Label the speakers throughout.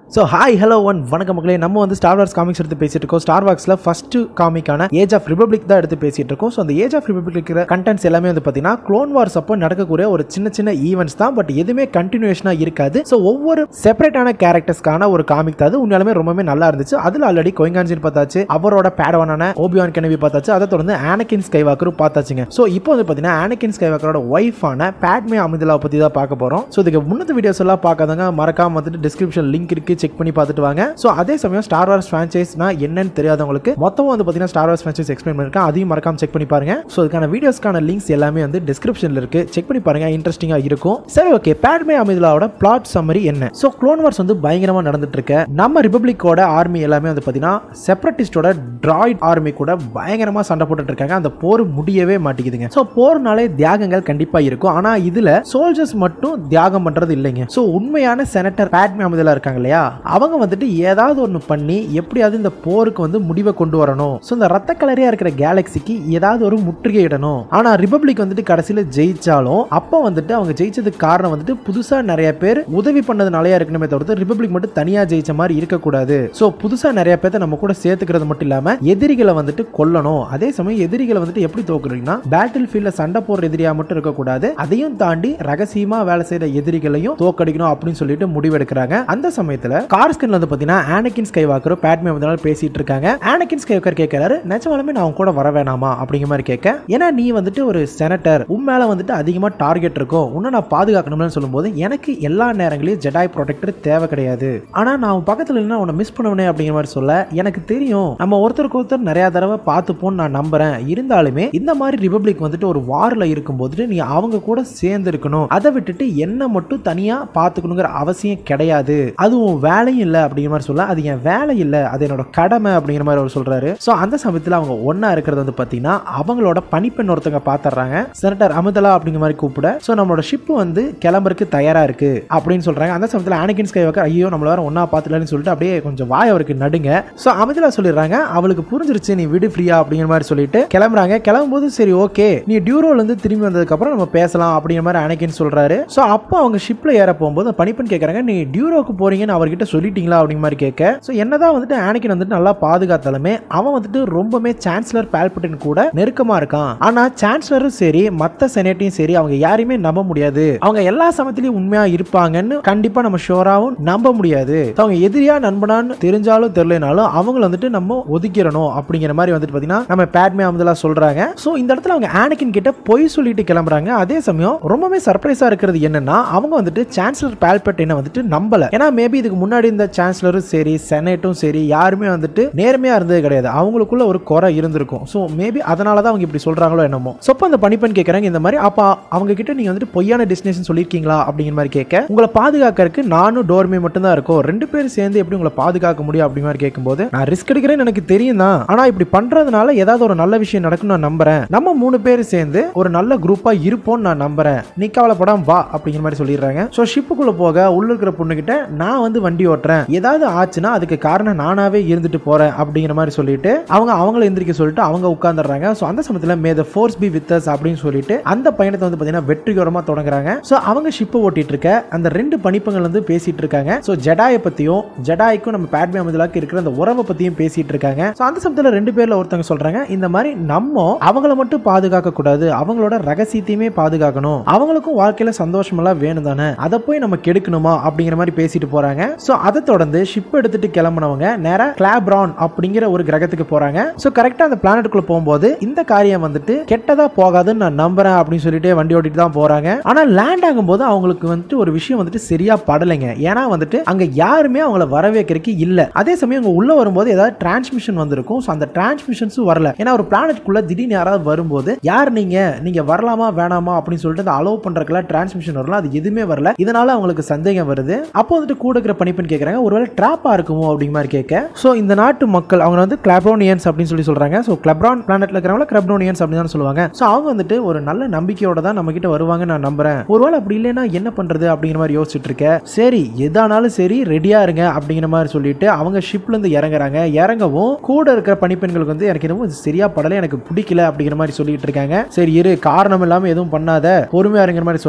Speaker 1: so hi hello one வணக்கம் மக்களே நம்ம வந்து ஸ்டார் வார்ஸ் காமிக்ஸ் எடுத்து பேசிட்டு இருக்கோம் ஸ்டார் வார்ஸ்ல ஃபர்ஸ்ட் காமிக்கான ஏஜ் ஆஃப் ரிபப்ளிக் தான் எடுத்து பேசிட்டு இருக்கோம் ஸோ அந்த ஏஜ் ஆஃப் ரிபப்ளிக் இருக்கிற கண்டென்ட்ஸ் எல்லாமே வந்து பார்த்தீங்கன்னா க்ளோன் வார்ஸ் அப்போ நடக்கக்கூடிய ஒரு சின்ன சின்ன ஈவெண்ட்ஸ் தான் பட் எதுவுமே கண்டினியூஷனாக இருக்காது ஸோ ஒவ்வொரு செப்பரேட்டான கேரக்டர்ஸ்க்கான ஒரு காமிக் தான் அது உண்மையாலுமே ரொம்பவே நல்லா இருந்துச்சு அதில் ஆல்ரெடி கொயங்கான்ஜின் பார்த்தாச்சு அவரோட பேடவானான ஓபியான் கெனவி பார்த்தாச்சு அதை தொடர்ந்து ஆனகின் ஸ்கைவாக்கரும் பார்த்தாச்சுங்க ஸோ இப்போ வந்து பார்த்தீங்கன்னா ஆனகின் ஸ்கைவாக்கரோட ஒய்ஃபான பேட்மே அமிதுலாவை பற்றி தான் பார்க்க போகிறோம் ஸோ இதுக்கு முன்னத்து வீடியோஸ் எல்லாம் பார்க்காதவங்க மறக்காம வந்துட்டு டிஸ்கிரிப்ஷன் லிங்க் இருக்கு செக் பண்ணி பார்த்துட்டு வாங்க ஸோ அதே சமயம் ஸ்டார் வார்ஸ் ஃப்ரான்ச்சைஸ்னா என்னன்னு தெரியாதவங்களுக்கு மொத்தமாக வந்து பார்த்தீங்கன்னா ஸ்டார் வார்ஸ் ஃப்ரான்ச்சைஸ் எக்ஸ்பிளைன் பண்ணிருக்கேன் அதையும் மறக்காம செக் பண்ணி பாருங்க ஸோ இதுக்கான வீடியோஸ்க்கான லிங்க்ஸ் எல்லாமே வந்து டிஸ்கிரிப்ஷனில் இருக்கு செக் பண்ணி பாருங்க இன்ட்ரெஸ்டிங்காக இருக்கும் சரி ஓகே பேட்மே அமிதுலாவோட பிளாட் சம்மரி என்ன ஸோ க்ளோன் வார்ஸ் வந்து பயங்கரமாக நடந்துட்டு இருக்க நம்ம ரிபப்ளிக்கோட ஆர்மி எல்லாமே வந்து பார்த்தீங்கன்னா செப்பரட்டிஸ்டோட டிராய்ட் ஆர்மி கூட பயங்கரமாக சண்டை போட்டுட்டு இருக்காங்க அந்த போர் முடியவே மாட்டேங்குதுங்க ஸோ போர்னாலே தியாகங்கள் கண்டிப்பாக இருக்கும் ஆனால் இதில் சோல்ஜர்ஸ் மட்டும் தியாகம் பண்ணுறது இல்லைங்க ஸோ உண்மையான செனட்டர் பேட்மே அமிதலா இருக்காங்க இல்லையா அவங்க வந்துட்டு ஏதாவது ஒன்று பண்ணி எப்படியாவது இந்த போருக்கு வந்து முடிவை கொண்டு வரணும் ஸோ இந்த ரத்த கலரியா இருக்கிற கேலக்சிக்கு ஏதாவது ஒரு முற்றுகை இடணும் ஆனால் ரிபப்ளிக் வந்துட்டு கடைசியில் ஜெயிச்சாலும் அப்போ வந்துட்டு அவங்க ஜெயிச்சதுக்கு காரணம் வந்துட்டு புதுசாக நிறைய பேர் உதவி பண்ணதுனாலயா இருக்கணுமே தவிர்த்து ரிபப்ளிக் மட்டும் தனியாக ஜெயிச்ச மாதிரி இருக்கக்கூடாது ஸோ புதுசாக நிறைய பேர்த்த நம்ம கூட சேர்த்துக்கிறது மட்டும் இல்லாமல் எதிரிகளை வந்துட்டு கொல்லணும் அதே சமயம் எதிரிகளை வந்துட்டு எப்படி தோக்குறீங்கன்னா பேட்டில் ஃபீல்டில் சண்டை போடுற எதிரியா மட்டும் இருக்கக்கூடாது அதையும் தாண்டி ரகசியமா வேலை செய்யற எதிரிகளையும் தோக்கடிக்கணும் அப்படின்னு சொல்லிட்டு முடிவெடுக்கிறாங்க அந்த சமயத்துல கார்ஸ்கன்ல வந்து பாத்தீங்கன்னா ஆனகின் ஸ்கை வாக்கர் பேட்மே வந்து பேசிட்டு இருக்காங்க ஆனகின் ஸ்கை வாக்கர் கேட்கிறாரு நிஜமாலுமே நான் உன் கூட வர வேணாமா அப்படிங்கிற மாதிரி கேட்க ஏன்னா நீ வந்துட்டு ஒரு செனட்டர் உன் மேல வந்துட்டு அதிகமா டார்கெட் இருக்கும் உன்னை நான் பாதுகாக்கணும்னு சொல்லும்போது எனக்கு எல்லா நேரங்களையும் ஜெடாய் ப்ரொடெக்டர் தேவை கிடையாது ஆனா நான் உன் பக்கத்துல இல்லைன்னா உன்னை மிஸ் பண்ணுவேனே அப்படிங்கிற மாதிரி சொல்ல எனக்கு தெரியும் நம்ம ஒருத்தருக்கு ஒருத்தர் நிறைய தடவை பார்த்துப்போன்னு நான் நம்புறேன் இருந்தாலுமே இந்த மாதிரி ரிபப்ளிக் வந்துட்டு ஒரு வார்ல இருக்கும்போது நீ அவங்க கூட சேர்ந்து இருக்கணும் அதை விட்டுட்டு என்ன மட்டும் தனியா பார்த்துக்கணுங்கிற அவசியம் கிடையாது அது உன் வேலையும் இல்லை அப்படிங்கிற மாதிரி சொல்ல அது என் வேலை இல்லை அது என்னோட கடமை அப்படிங்கிற மாதிரி அவர் சொல்றாரு ஸோ அந்த சமயத்தில் அவங்க ஒன்னா இருக்கிறது வந்து பார்த்தீங்கன்னா அவங்களோட பணிப்பெண் ஒருத்தங்க பார்த்துறாங்க செனட்டர் அமிதலா அப்படிங்கிற மாதிரி கூப்பிட ஸோ நம்மளோட ஷிப் வந்து கிளம்புறதுக்கு தயாரா இருக்கு அப்படின்னு சொல்றாங்க அந்த சமயத்தில் ஆனகின் ஸ்கை வைக்க ஐயோ நம்மள வேற ஒன்னா பார்த்துலன்னு சொல்லிட்டு அப்படியே கொஞ்சம் வாய் அவருக்கு நடுங்க ஸோ அமிதலா சொல்லிடுறாங்க அவளுக்கு புரிஞ்சிருச்சு நீ விடு ஃப்ரீயா அப்படிங்கிற மாதிரி சொல்லிட்டு கிளம்புறாங்க கிளம்பும்போது சரி ஓகே நீ டியூரோல இருந்து திரும்பி வந்ததுக்கு அப்புறம் நம்ம பேசலாம் அப்படிங்கிற மாதிரி அனகின் சொல்றாரு ஸோ அப்போ அவங்க ஷிப்ல ஏற போகும்போது பணிப்பெண் கேட்கறாங்க நீ டியூரோக்கு போறீங்கன்னு அவர்கிட்ட சொல்லிட்டீங்களா அப்படிங்கிற மாதிரி கேட்க ஸோ என்னதான் வந்துட்டு ஆனகின் வந்துட்டு நல்லா பாதுகாத்தாலுமே அவன் வந்துட்டு ரொம்பவே சான்சலர் பால்பட்டின் கூட நெருக்கமா இருக்கான் ஆனா சான்சலரும் சரி மத்த செனேட்டையும் சரி அவங்க யாரையுமே நம்ப முடியாது அவங்க எல்லா சமயத்திலயும் உண்மையா இருப்பாங்கன்னு கண்டிப்பா நம்ம ஷோராவும் நம்ப முடியாது So, அவங்க எதிரியா நண்பனான்னு தெரிஞ்சாலும் தெரியலனாலும் அவங்கள வந்துட்டு நம்ம ஒதுக்கிடணும் அப்படிங்கிற மாதிரி வந்துட்டு பாத்தீங்கன்னா நம்ம பேட்மே அமதலா சொல்றாங்க ஸோ இந்த இடத்துல அவங்க ஆனகின் கிட்ட பொய் சொல்லிட்டு கிளம்புறாங்க அதே சமயம் ரொம்பவே சர்ப்ரைஸா இருக்கிறது என்னன்னா அவங்க வந்துட்டு சான்சலர் பால்பட்டினை வந்துட்டு நம்பல ஏன்னா மேபி இதுக்கு முன்னாடி இந்த சான்சலரும் சரி செனேட்டும் சரி யாருமே வந்துட்டு நேர்மையா இருந்தது கிடையாது அவங்களுக்குள்ள ஒரு குறை இருந்திருக்கும் ஸோ மேபி அதனால தான் அவங்க இப்படி சொல்றாங்களோ என்னமோ ஸோ அப்போ அந்த பணிப்பெண் கேட்கறாங்க இந்த மாதிரி அப்ப அவங்க கிட்ட நீங்க வந்துட்டு பொய்யான டெஸ்டினேஷன் சொல்லியிருக்கீங்களா அப்படிங்கிற மாதிரி கேட்க உங்களை பாதுகாக்கறதுக்கு நானும் டோர்மே மட்டும் தான் இருக்கும் ரெண்டு பேரும் சேர்ந்து எப்படி உங்களை பாதுகாக்க முடியும் அப்படி மாதிரி கேட்கும்போது நான் ரிஸ்க் எடுக்கிறேன்னு எனக்கு தெரியும் தான் ஆனா இப்படி பண்றதுனால ஏதாவது ஒரு நல்ல விஷயம் நடக்கும் நான் நம்புறேன் நம்ம மூணு பேர் சேர்ந்து ஒரு நல்ல குரூப்பா இருப்போம்னு நான் நம்புறேன் நீ கவலைப்படாம வா அப்படிங்கிற மாதிரி சொல்லிடுறாங்க ஸோ ஷிப்புக்குள்ள போக உள்ள இருக்கிற பொண்ணுகிட்ட நான் வந்து வண்டி ஓட்டுறேன் ஏதாவது ஆச்சுன்னா அதுக்கு காரணம் நானாவே இருந்துட்டு போறேன் அப்படிங்கிற மாதிரி சொல்லிட்டு அவங்க அவங்கள எந்திரிக்க சொல்லிட்டு அவங்க உட்காந்துடுறாங்க ஸோ அந்த சமயத்தில் may the force be with us அப்படின்னு சொல்லிட்டு அந்த பயணத்தை வந்து பார்த்தீங்கன்னா வெற்றிகரமாக தொடங்குறாங்க ஸோ அவங்க ஷிப்பை ஓட்டிட்டு இருக்க அந்த ரெண்டு பணிப்பங்கள் வந்து பேசிட்டு இருக்காங்க ஸோ ஜடாயை பத்தியும் ஜடாய்க்கும் நம்ம பேட்மே அமதுலாக்கு இருக்கிற அந்த உறவை பத்தியும் பேசிட்டு இருக்காங்க ஸோ அந்த சமயத்தில் ரெண்டு பேர்ல ஒருத்தவங்க சொல்றாங்க இந்த மாதிரி நம்ம அவங்கள மட்டும் பாதுகாக்க கூடாது அவங்களோட ரகசியத்தையுமே பாதுகாக்கணும் அவங்களுக்கும் வாழ்க்கையில சந்தோஷமெல்லாம் வேணும் தானே அதை போய் நம்ம கெடுக்கணுமா அப்படிங்கிற மாதிரி பேசிட்டு போறாங்க ஸோ அதை தொடர்ந்து ஷிப் எடுத்துட்டு கிளம்புனவங்க நேரா கிளாப்ரான் அப்படிங்கிற ஒரு கிரகத்துக்கு போறாங்க ஸோ கரெக்டா அந்த பிளானட்டுக்குள்ள போகும்போது இந்த காரியம் வந்துட்டு கெட்டதா போகாதுன்னு நான் நம்புறேன் அப்படின்னு சொல்லிட்டு வண்டி ஓட்டிட்டு தான் போறாங்க ஆனா லேண்ட் ஆகும்போது அவங்களுக்கு வந்துட்டு ஒரு விஷயம் வந்துட்டு சரியா படலைங்க ஏன்னா வந்துட்டு அங்க யாருமே அவங்கள வரவேற்கிறதுக்கு இல்ல அதே சமயம் அங்க உள்ள வரும்போது ஏதாவது டிரான்ஸ்மிஷன் வந்திருக்கும் ஸோ அந்த டிரான்ஸ்மிஷன்ஸும் வரல ஏன்னா ஒரு பிளானட்குள்ள திடீர்னு யாராவது வரும்போது யார் நீங்க நீங்க வரலாமா வேணாமா அப்படின்னு சொல்லிட்டு அந்த அலோவ் பண்றதுக்குலாம் டிரான்ஸ்மிஷன் வரல அது எதுவுமே வரல இதனால அவங்களுக்கு சந்தேகம் வருது அப்போ வந்துட்டு கூட இருக்கிற பணிப்பெண் கேட்கறாங்க ஒருவேளை ட்ராப்பா இருக்குமோ அப்படிங்கிற மாதிரி கேட்க ஸோ இந்த நாட்டு மக்கள் அவங்க வந்து கிளப்ரோனியன்ஸ் அப்படின்னு சொல்லி சொல்றாங்க ஸோ கிளப்ரான் பிளானட்ல இருக்கிறவங்கள கிளப்ரோனியன்ஸ் அப்படின்னு தான் சொல்லுவாங்க ஸோ அவங்க வந்துட்டு ஒரு நல்ல நம்பிக்கையோட தான் நம்ம கிட்ட வருவாங்க நான் நம்புறேன் ஒருவேளை அப்படி இல்லைன்னா என்ன பண்றது அப்படிங்கிற மாதிரி யோசிச்சுட்டு இருக்கேன் சரி எதானாலும் சரி ரெடியா இருங்க அப்படிங்கிற மாதிரி சொல்லிட்டு அவங்க ஷிப்ல இருந்து இறங்குறாங்க இறங்கவும் கூட இருக்கிற பணிப்பெண்களுக்கு வந்து எனக்கு என்னமோ இது சரியா படல எனக்கு பிடிக்கல அப்படிங்கிற மாதிரி சொல்லிட்டு இருக்காங்க சரி இரு காரணம் இல்லாம எதுவும் பண்ணாத பொறுமையா இருங்கிற மாதிரி சொல்ல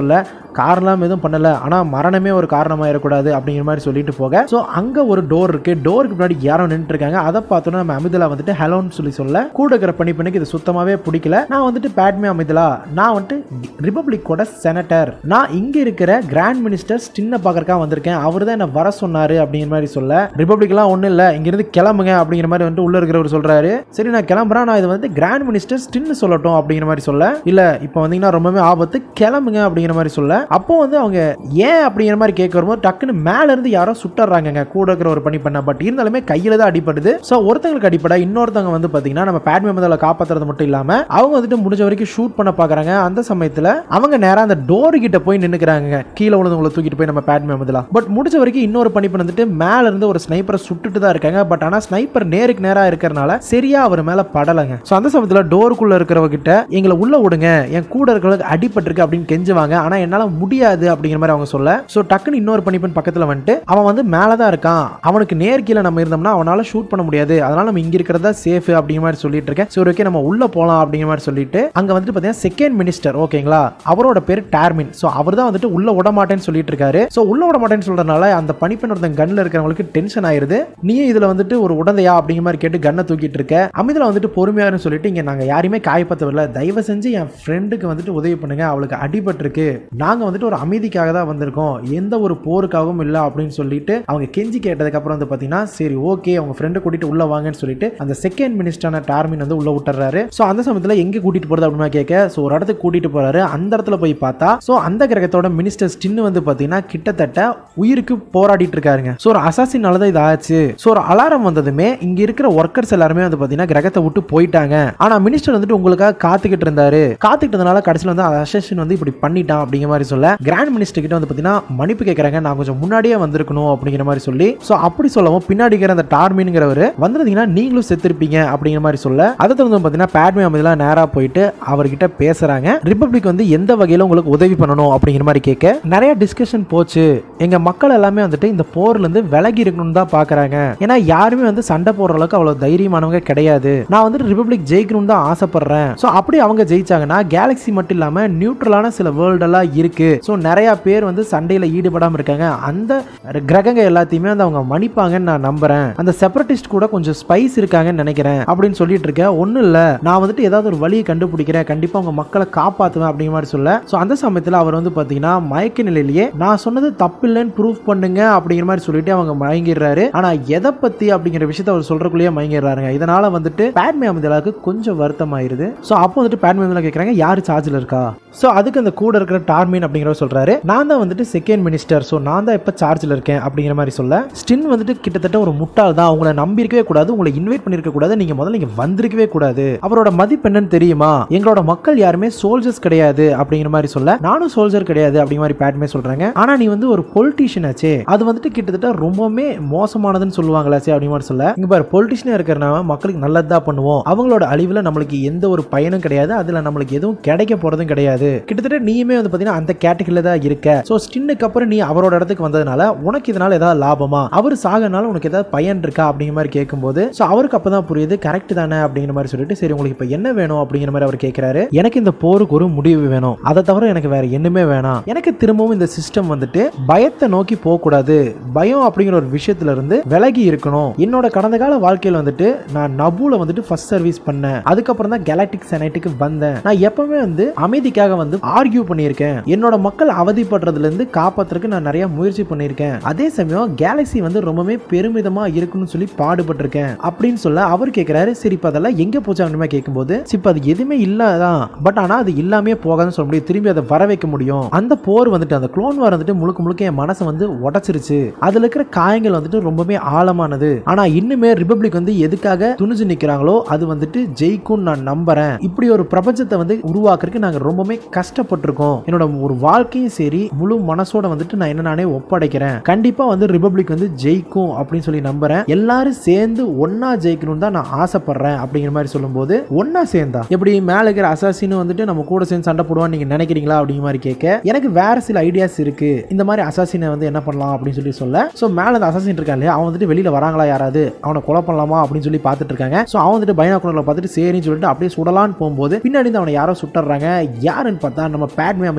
Speaker 1: காரணம் எதுவும் பண்ணல ஆனா மரணமே ஒரு காரணமா இருக்கக்கூடாது அப்படிங்கிற மாதிரி சொல்லிட்டு போக ஸோ அங்க ஒரு டோர் இருக்கு டோருக்கு முன்னாடி யாரோ நின்று இருக்காங்க அதை பார்த்தோன்னா நம்ம அமிதலா வந்துட்டு ஹலோன்னு சொல்லி சொல்ல கூட இருக்கிற பண்ணி பண்ணிக்கு இது சுத்தமாவே பிடிக்கல நான் வந்துட்டு பேட்மே அமிதலா நான் வந்துட்டு ரிபப்ளிக்கோட செனட்டர் நான் இங்க இருக்கிற கிராண்ட் மினிஸ்டர் ஸ்டின்ன பார்க்கறக்கா வந்திருக்கேன் அவர் தான் என்ன வர சொன்னாரு அப்படிங்கிற மாதிரி சொல்ல ரிபப்ளிக்லாம் ஒன்றும் இல்லை இங்கிருந்து கிளம்புங்க அப்படிங்கிற மாதிரி வந்துட்டு உள்ள இருக்கிறவர் சொல்றாரு சரி நான் கிளம்புறேன் நான் இது வந்து கிராண்ட் மினிஸ்டர் ஸ்டின்னு சொல்லட்டும் அப்படிங்கிற மாதிரி சொல்ல இல்ல இப்போ வந்தீங்கன்னா ரொம்பவே ஆபத்து கிளம்புங்க அப்படிங்கிற மாதிரி சொல்ல அப்போ வந்து அவங்க ஏன் அப்படிங்கிற மாதிரி கேட்க வரும்போது டக்குன்னு மேல இருந்து யாரோ சுட்டுறாங்க கூட இருக்கிற ஒரு பணி பண்ண பட் இருந்தாலுமே கையில தான் அடிப்படுது ஸோ ஒருத்தங்களுக்கு அடிப்பட இன்னொருத்தவங்க வந்து பாத்தீங்கன்னா நம்ம பேட்மே முதல்ல காப்பாத்துறது மட்டும் இல்லாம அவங்க வந்துட்டு முடிஞ்ச வரைக்கும் ஷூட் பண்ண பாக்குறாங்க அந்த சமயத்துல அவங்க நேரா அந்த டோர் கிட்ட போய் நின்னுக்கிறாங்க கீழே விழுந்தவங்களை தூக்கிட்டு போய் நம்ம பேட்மே முதலா பட் முடிஞ்ச வரைக்கும் இன்னொரு பணி வந்துட்டு மேல இருந்து ஒரு ஸ்னைப்பரை சுட்டுட்டு தான் இருக்காங்க பட் ஆனா ஸ்னைப்பர் நேருக்கு நேரா இருக்கிறனால சரியா அவர் மேல படலைங்க ஸோ அந்த சமயத்துல டோருக்குள்ள இருக்கிறவங்க கிட்ட எங்களை உள்ள விடுங்க என் கூட இருக்கிறவங்களுக்கு அடிபட்டிருக்கு அப்படின்னு கெஞ்சுவாங்க ஆனா என்னால முடியாது அப்படிங்கிற மாதிரி அவங்க சொல்ல ஸோ டக்குன்னு இன்னொரு பணிப்பெண் பக்கத்துல வந்துட்டு அவன் வந்து மேலே தான் இருக்கான் அவனுக்கு நேர் கீழே நம்ம இருந்தோம்னா அவனால ஷூட் பண்ண முடியாது அதனால நம்ம இங்க இருக்கிறதா சேஃப் அப்படிங்கிற மாதிரி சொல்லிட்டு இருக்கேன் சரி ஓகே நம்ம உள்ள போலாம் அப்படிங்கிற மாதிரி சொல்லிட்டு அங்க வந்துட்டு பாத்தீங்கன்னா செகண்ட் மினிஸ்டர் ஓகேங்களா அவரோட பேர் டேர்மின் ஸோ அவர் தான் வந்துட்டு உள்ள விட மாட்டேன்னு சொல்லிட்டு இருக்காரு ஸோ உள்ள விட மாட்டேன்னு சொல்றதுனால அந்த பணிப்பெண் ஒருத்தன் கன்ல இருக்கிறவங்களுக்கு டென்ஷன் ஆயிருது நீயே இதுல வந்துட்டு ஒரு உடந்தையா அப்படிங்கிற மாதிரி கேட்டு கன்னை தூக்கிட்டு இருக்க அமிதில் வந்துட்டு பொறுமையாருன்னு சொல்லிட்டு இங்க நாங்க யாரையுமே காயப்பத்தவில்லை தயவு செஞ்சு என் ஃப்ரெண்டுக்கு வந்துட்டு உதவி பண்ணுங்க அவளுக்கு அடிபட்டிருக்கு நாங்க வந்துட்டு ஒரு அமைதிக்காக தான் வந்திருக்கோம் எந்த ஒரு போருக்காகவும் இல்லை அப்படின்னு சொல்லிட்டு அவங்க கெஞ்சி கேட்டதுக்கு அப்புறம் வந்து பாத்தீங்கன்னா சரி ஓகே அவங்க ஃப்ரெண்டை கூட்டிட்டு உள்ள வாங்கன்னு சொல்லிட்டு அந்த செகண்ட் மினிஸ்டரான டார்மின் வந்து உள்ள விட்டுறாரு ஸோ அந்த சமயத்துல எங்க கூட்டிட்டு போறது அப்படின்னு கேட்க ஸோ ஒரு இடத்துக்கு கூட்டிட்டு போறாரு அந்த இடத்துல போய் பார்த்தா ஸோ அந்த கிரகத்தோட மினிஸ்டர் ஸ்டின்னு வந்து பாத்தீங்கன்னா கிட்டத்தட்ட உயிருக்கு போராடிட்டு இருக்காருங்க ஸோ ஒரு அசாசினால தான் இது ஆச்சு ஸோ ஒரு அலாரம் வந்ததுமே இங்க இருக்கிற ஒர்க்கர்ஸ் எல்லாருமே வந்து பாத்தீங்கன்னா கிரகத்தை விட்டு போயிட்டாங்க ஆனா மினிஸ்டர் வந்துட்டு உங்களுக்காக காத்துக்கிட்டு இருந்தாரு காத்துக்கிட்டு இருந்தனால கடைசியில் வந்து அசசின் வந்து இப்படி பண்ணிட்டான் அப்படிங்கிற மாதிரி சொல்ல கிராண்ட் மினிஸ்டர் கிட்ட வந்து பாத்தீங்கன்னா மன்னிப்பு கேட்கறாங்க நான் கொஞ்சம் முன்னாடியே வந்திருக்கணும் அப்படிங்கிற மாதிரி சொல்லி ஸோ அப்படி சொல்லவும் பின்னாடி இருக்கிற அந்த டார்மின்ங்கிறவர் வந்திருந்தீங்கன்னா நீங்களும் செத்துருப்பீங்க அப்படிங்கிற மாதிரி சொல்ல அதை தொடர்ந்து பார்த்தீங்கன்னா பேட்மே அமைதியெல்லாம் நேராக போயிட்டு அவர்கிட்ட பேசுறாங்க ரிப்பப்ளிக் வந்து எந்த வகையில் உங்களுக்கு உதவி பண்ணணும் அப்படிங்கிற மாதிரி கேட்க நிறைய டிஸ்கஷன் போச்சு எங்க மக்கள் எல்லாமே வந்துட்டு இந்த போர்ல இருந்து விலகி இருக்கணும்னு தான் பாக்குறாங்க ஏன்னா யாருமே வந்து சண்டை போடுற அளவுக்கு அவ்வளவு தைரியமானவங்க கிடையாது நான் வந்துட்டு ரிப்பப்ளிக் ஜெயிக்கணும்னு தான் ஆசைப்படுறேன் ஸோ அப்படி அவங்க ஜெயிச்சாங்கன்னா கேலக்ஸி மட்டும் இல்லாம நியூட்ரலான சில வேர்ல்டு எல்லாம் இருக்கு ஸோ நிறைய பேர் வந்து சண்டையில ஈடுபடாம இருக்காங்க அந்த கிரகங்க எல்லாத்தையுமே வந்து அவங்க மன்னிப்பாங்கன்னு நான் நம்புறேன் அந்த செப்பரேட்டிஸ்ட் கூட கொஞ்சம் ஸ்பைஸ் இருக்காங்கன்னு நினைக்கிறேன் அப்படின்னு சொல்லிட்டு இருக்கேன் ஒன்றும் இல்லை நான் வந்துட்டு ஏதாவது ஒரு வழியை கண்டுபிடிக்கிறேன் கண்டிப்பாக உங்க மக்களை காப்பாற்றுவேன் அப்படிங்கிற மாதிரி சொல்ல ஸோ அந்த சமயத்தில் அவர் வந்து பார்த்தீங்கன்னா மயக்க நிலையிலேயே நான் சொன்னது தப்பு இல்லைன்னு ப்ரூஃப் பண்ணுங்க அப்படிங்கிற மாதிரி சொல்லிட்டு அவங்க மயங்கிடுறாரு ஆனால் எதை பற்றி அப்படிங்கிற விஷயத்த அவர் சொல்றதுக்குள்ளேயே மயங்கிடுறாருங்க இதனால வந்துட்டு பேட்மே அமைதலாவுக்கு கொஞ்சம் வருத்தம் ஆயிருது ஸோ அப்போ வந்துட்டு பேட்மே அமைதலா கேட்குறாங்க யார் சார்ஜில் இருக்கா ஸோ அதுக்கு அந்த கூட இருக்கிற டார்மின் அப்படிங்கிறவர் சொல்றாரு நான் தான் வந்துட்டு செகண்ட் மினிஸ்டர் ஸோ நான் தான் இப்போ சார்ஜில் இருக்கேன் அப்படிங்கிற மாதிரி சொல்ல ஸ்டின் வந்துட்டு கிட்டத்தட்ட ஒரு முட்டாள் தான் உங்களை நம்பியிருக்கவே கூடாது உங்களை இன்வைட் பண்ணிருக்க கூடாது நீங்க முதல்ல இங்க வந்திருக்கவே கூடாது அவரோட மதிப்பு என்னன்னு தெரியுமா எங்களோட மக்கள் யாருமே சோல்ஜர்ஸ் கிடையாது அப்படிங்கிற மாதிரி சொல்ல நானும் சோல்ஜர் கிடையாது அப்படிங்கிற மாதிரி பேட்மே சொல்றாங்க ஆனா நீ வந்து ஒரு பொலிட்டீஷியன் ஆச்சே அது வந்துட்டு கிட்டத்தட்ட ரொம்பவுமே மோசமானதுன்னு சொல்லுவாங்களாச்சே அப்படிங்கிற மாதிரி சொல்ல இங்க பாரு பொலிட்டீஷியனா இருக்கிறனால மக்களுக்கு நல்லதா பண்ணுவோம் அவங்களோட அழிவுல நம்மளுக்கு எந்த ஒரு பயனும் கிடையாது அதுல நம்மளுக்கு எதுவும் கிடைக்க போறதும் கிடையாது கிட்டத்தட்ட நீயுமே வந்து பாத்தீங்கன்னா அந்த கேட்டகரியில தான் இருக்க சோ ஸ்டின்னுக்கு அப்புறம் நீ அவரோட இடத்துக்கு வந்ததுனால உனக்கு இதனால ஏதாவது லாபமா அவர் சாகனால உனக்கு ஏதாவது பயன் இருக்கா அப்படிங்கிற மாதிரி கேட்கும்போது ஸோ அவருக்கு அப்பதான் புரியுது கரெக்ட் தானே அப்படிங்கிற மாதிரி சொல்லிட்டு சரி உங்களுக்கு இப்போ என்ன வேணும் அப்படிங்கிற மாதிரி அவர் கேட்கிறாரு எனக்கு இந்த போருக்கு ஒரு முடிவு வேணும் அதை தவிர எனக்கு வேற என்னமே வேணாம் எனக்கு திரும்பவும் இந்த சிஸ்டம் வந்துட்டு பயத்தை நோக்கி போகக்கூடாது பயம் அப்படிங்கிற ஒரு விஷயத்துல இருந்து விலகி இருக்கணும் என்னோட கடந்த கால வாழ்க்கையில் வந்துட்டு நான் நபுல வந்துட்டு ஃபர்ஸ்ட் சர்வீஸ் பண்ணேன் அதுக்கப்புறம் தான் கேலக்டிக் செனைட்டுக்கு வந்தேன் நான் எப்பவுமே வந்து அமைதிக்காக வந்து ஆர்கியூ பண்ணியிருக்கேன் என்னோட மக்கள் அவதிப்படுறதுல இருந்து காப்பாத்துறதுக்கு நான் நிறைய முயற்சி பண்ணியிருக்கேன் அதே சமயம் கேலக்ஸி வந்து ரொம்பவே பெருமிதமா இருக்குன்னு சொல்லி பாடுபட்டிருக்கேன் அப்படின்னு சொல்ல அவர் கேட்கிறாரு சரி இப்ப அதெல்லாம் எங்க போச்சு அப்படின்னு கேட்கும்போது இப்ப அது எதுவுமே இல்லாதான் பட் ஆனா அது இல்லாமே போகாதுன்னு சொல்ல முடியும் திரும்பி அதை வர வைக்க முடியும் அந்த போர் வந்துட்டு அந்த குளோன் வார் வந்துட்டு முழுக்க முழுக்க என் மனசை வந்து உடைச்சிருச்சு அதுல இருக்கிற காயங்கள் வந்துட்டு ரொம்பவே ஆழமானது ஆனா இன்னுமே ரிபப்ளிக் வந்து எதுக்காக துணிஞ்சு நிக்கிறாங்களோ அது வந்துட்டு ஜெயிக்கும்னு நான் நம்புறேன் இப்படி ஒரு பிரபஞ்சத்தை வந்து உருவாக்குறதுக்கு நாங்க ரொம்பவே கஷ்டப்பட்டிருக்கோம் என்னோட ஒரு வாழ்க்கையும் சரி முழு மனசோட வந்துட்டு நான் என்ன நானே ஒப்படைக்கிறேன் கண்டிப்பா வந்து ரிபப்ளிக் வந்து ஜெயிக்கும் அப்படின்னு சொல்லி நம்புறேன் எல்லாரும் சேர்ந்து ஒன்னா ஜெயிக்கணும்னு தான் நான் ஆசைப்படுறேன் அப்படிங்கிற மாதிரி சொல்லும்போது ஒன்னா சேர்ந்தா எப்படி மேல இருக்கிற அசாசின்னு வந்துட்டு நம்ம கூட சேர்ந்து சண்டை போடுவான்னு நீங்க நினைக்கிறீங்களா அப்படிங்கிற மாதிரி கேட்க எனக்கு வேற சில ஐடியாஸ் இருக்கு இந்த மாதிரி அசாசினை வந்து என்ன பண்ணலாம் அப்படின்னு சொல்லி சொல்ல ஸோ மேல அந்த அசாசின் இருக்கான் இல்லையா அவன் வந்துட்டு வெளியில வராங்களா யாராவது அவனை கொலை பண்ணலாமா அப்படின்னு சொல்லி பார்த்துட்டு இருக்காங்க ஸோ அவன் வந்துட்டு பைனாக்குலர்ல பார்த்துட்டு சரின்னு சொல்லிட்டு அப்படியே சுடலான்னு போகும்போது பின்னாடி இருந்து அவனை யாரோ சுட்டுறாங்க யாருன்னு பார்த்தா நம்ம பேட்மே அமைதலா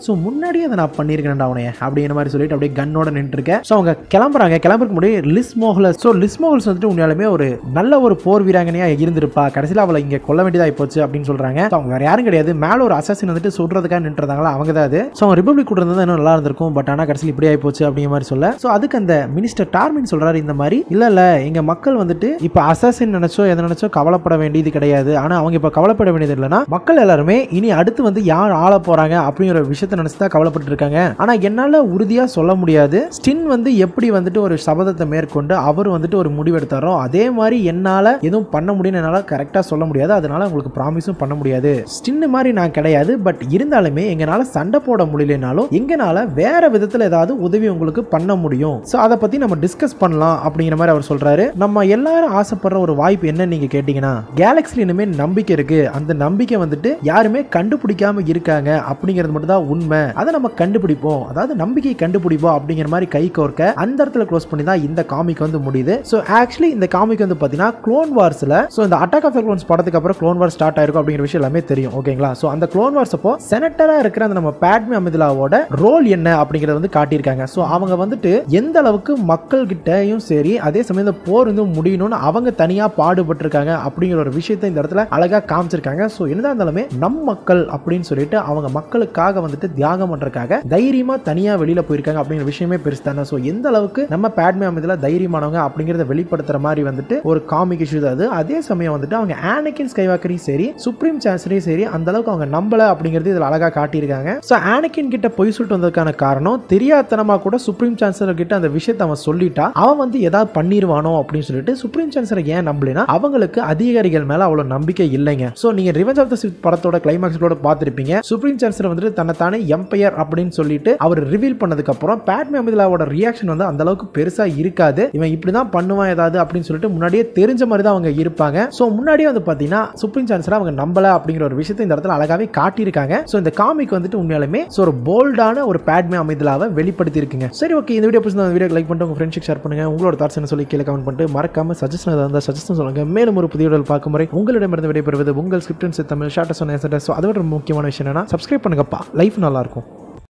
Speaker 1: ஸோ முன்னாடியே அதை நான் பண்ணியிருக்கேன்டா அவனைய அப்படிங்கிற மாதிரி சொல்லிட்டு அப்படியே கன்னோட நின்றுருக்கேன் ஸோ அவங்க கிளம்புறாங்க கிளம்புறதுக்கு முன்னாடி லிஸ் மோகலஸ் ஸோ லிஸ் மோகல்ஸ் வந்துட்டு உண்மையாலுமே ஒரு நல்ல ஒரு போர் வீராங்கனையா இருந்திருப்பா கடைசியில் அவளை இங்கே கொல்ல வேண்டியதாகி போச்சு அப்படின்னு சொல்றாங்க So, அவங்க வேற யாரும் கிடையாது மேல ஒரு அசாசின் வந்துட்டு சொல்றதுக்காக நின்றுறாங்களா அவங்க தான் அது ஸோ அவங்க ரிப்பப்ளிக் கூட இருந்தால் இன்னும் நல்லா இருந்திருக்கும் பட் ஆனால் கடைசியில் இப்படி ஆகி போச்சு அப்படிங்கிற மாதிரி சொல்ல ஸோ அதுக்கு அந்த மினிஸ்டர் டார்மின் சொல்றாரு இந்த மாதிரி இல்ல இல்ல எங்க மக்கள் வந்துட்டு இப்போ அசாசின் நினைச்சோ எதை நினைச்சோ கவலைப்பட வேண்டியது கிடையாது ஆனா அவங்க இப்போ கவலைப்பட வேண்டியது இல்லைன்னா மக்கள் எல்லாருமே இனி அடுத்து வந்து யார் ஆள போறாங்க அப்படிங்கிற விஷயத்த நினைச்சு தான் கவலைப்பட்டு இருக்காங்க ஆனா என்னால உறுதியா சொல்ல முடியாது ஸ்டின் வந்து எப்படி வந்துட்டு ஒரு சபதத்தை மேற்கொண்டு அவர் வந்துட்டு ஒரு முடிவெடுத்தாரோ அதே மாதிரி என்னால எதுவும் பண்ண முடியும்னு என்னால கரெக்டா சொல்ல முடியாது அதனால உங்களுக்கு ப்ராமிஸும் பண்ண முடியாது ஸ்டின் மாதிரி நான் கிடையாது பட் இருந்தாலுமே எங்களால சண்டை போட முடியலனாலும் எங்கனால வேற விதத்துல ஏதாவது உதவி உங்களுக்கு பண்ண முடியும் ஸோ அதை பத்தி நம்ம டிஸ்கஸ் பண்ணலாம் அப்படிங்கிற மாதிரி அவர் சொல்றாரு நம்ம எல்லாரும் ஆசைப்படுற ஒரு வாய்ப்பு என்ன நீங்க கேட்டீங்கன்னா கேலக்ஸில இனிமே நம்பிக்கை இருக்கு அந்த நம்பிக்கை வந்துட்டு யாருமே கண்டுபிடிக்காம இருக்காங்க அப்படிங்கிறது மட்டும் தான் உண்மை அதை நம்ம கண்டுபிடிப்போம் அதாவது நம்பிக்கை கண்டுபிடிப்போம் அப்படிங்கிற மாதிரி கை கோர்க்க அந்த இடத்துல க்ளோஸ் பண்ணி தான் இந்த காமிக் வந்து முடியுது ஸோ ஆக்சுவலி இந்த காமிக் வந்து பார்த்தீங்கன்னா க்ளோன் வார்ஸ்ல ஸோ இந்த அட்டாக் ஆஃப் த க்ளோன்ஸ் படத்துக்கு அப்புறம் க்ளோன் வார் ஸ்டார்ட் ஆயிருக்கும் அப்படிங்கிற விஷயம் எல்லாமே தெரியும் ஓகேங்களா ஸோ அந்த க்ளோன் வார்ஸ் அப்போ செனட்டரா இருக்கிற அந்த நம்ம பேட்மி அமிதுலாவோட ரோல் என்ன அப்படிங்கறத வந்து காட்டியிருக்காங்க ஸோ அவங்க வந்துட்டு எந்த அளவுக்கு மக்கள் கிட்டயும் சரி அதே சமயம் இந்த போர் வந்து முடியணும்னு அவங்க தனியா பாடுபட்டிருக்காங்க அப்படிங்கிற ஒரு விஷயத்தை இந்த இடத்துல அழகா காமிச்சிருக்காங்க ஸோ என்னதான் இருந்தாலுமே நம் மக்கள் அப்படின்னு சொல்லிட்டு அவங்க மக்களுக்காக வந்துட்டு தியாகம் பண்றதுக்காக தைரியமா தனியா வெளியில போயிருக்காங்க அப்படிங்கிற விஷயமே பெருசு தானே ஸோ எந்த அளவுக்கு நம்ம பேட்மி அமிதுல தைரியமானவங்க அப்படிங்கறத வெளிப்படுத்துற மாதிரி வந்துட்டு ஒரு காமிக் இஷ்யூ அது அதே சமயம் வந்துட்டு அவங்க ஆனக்கின் ஸ்கைவாக்கரையும் சரி சுப்ரீம் சான்சரையும் சரி அந்த அளவுக்கு அவங்க நம்பல அப்படிங்கிறது இதுல அழகா காட்டியிருக்காங்க ஸோ ஆனக்கின் கிட்ட பொய் சொல்லிட்டு வந்ததுக்கான காரணம் தெரியாதனமா கூட சுப்ரீம் சான்சலர் கிட்ட அந்த விஷயத்தை அவன் சொல்லிட்டா அவன் வந்து ஏதாவது பண்ணிடுவானோ அப்படின்னு சொல்லிட்டு சுப்ரீம் சான்சலர் ஏன் நம்பலைன்னா அவங்களுக்கு அதிகாரிகள் மேல அவ்வளவு நம்பிக்கை இல்லைங்க ஸோ நீங்க ரிவெஞ்ச் ஆஃப் த சித் படத்தோட கிளைமாக்ஸோட பார்த்திருப்பீங்க சுப்ரீம் சான்சலர் வந்துட்டு தன்னைத்தானே எம்பையர் அப்படின்னு சொல்லிட்டு அவர் ரிவீல் பண்ணதுக்கு அப்புறம் பேட்மி அமிதுலாவோட ரியாக்ஷன் வந்து அந்த அளவுக்கு பெருசா இருக்காது இவன் இப்படிதான் பண்ணுவான் ஏதாவது அப்படின்னு சொல்லிட்டு முன்னாடியே தெரிஞ்ச மாதிரி தான் அவங்க இருப்பாங்க ஸோ முன்னாடியே வந்து பார்த்தீங்கன்னா சுப்ரீம் சான்சலர் அவங்க நம்பல அப்படிங்கிற ஒரு விஷயத்தை இந்த இடத்துல அழகாவே காட்டியிருக்காங்க ஸோ இந்த காமிக் வந்துட்டு உண்மையாலுமே ஸோ ஒரு போல்டான ஒரு பேட்மி அமிதுலாவை வெளிப்படுத்தி இருக்குங்க சரி ஓகே இந்த வீடியோ பிடிச்ச வீடியோ லைக் பண்ணிட்டு உங்க ஃப்ரெண்ட்ஷிப் ஷேர் பண்ணுங்க உங்களோட தாட்ஸ் என்ன சொல்லி கீழே கமெண்ட் பண்ணிட்டு மறக்காம சஜஷன் இருந்தால் சஜஷன் சொல்லுங்க மேலும் ஒரு புதிய வீடியோ பார்க்கும் முறை உங்களிடமிருந்து விடைபெறுவது உங்கள் ஸ்கிரிப்ட் தமிழ் ஷார்ட்டஸ் சொன்ன ஸோ அதோட ஒரு முக்கியமான விஷயம் என்னன்னா சப்ஸ்கிரைப் பண்ணுங்கப்பா லைஃப் நல்லா இருக்கும்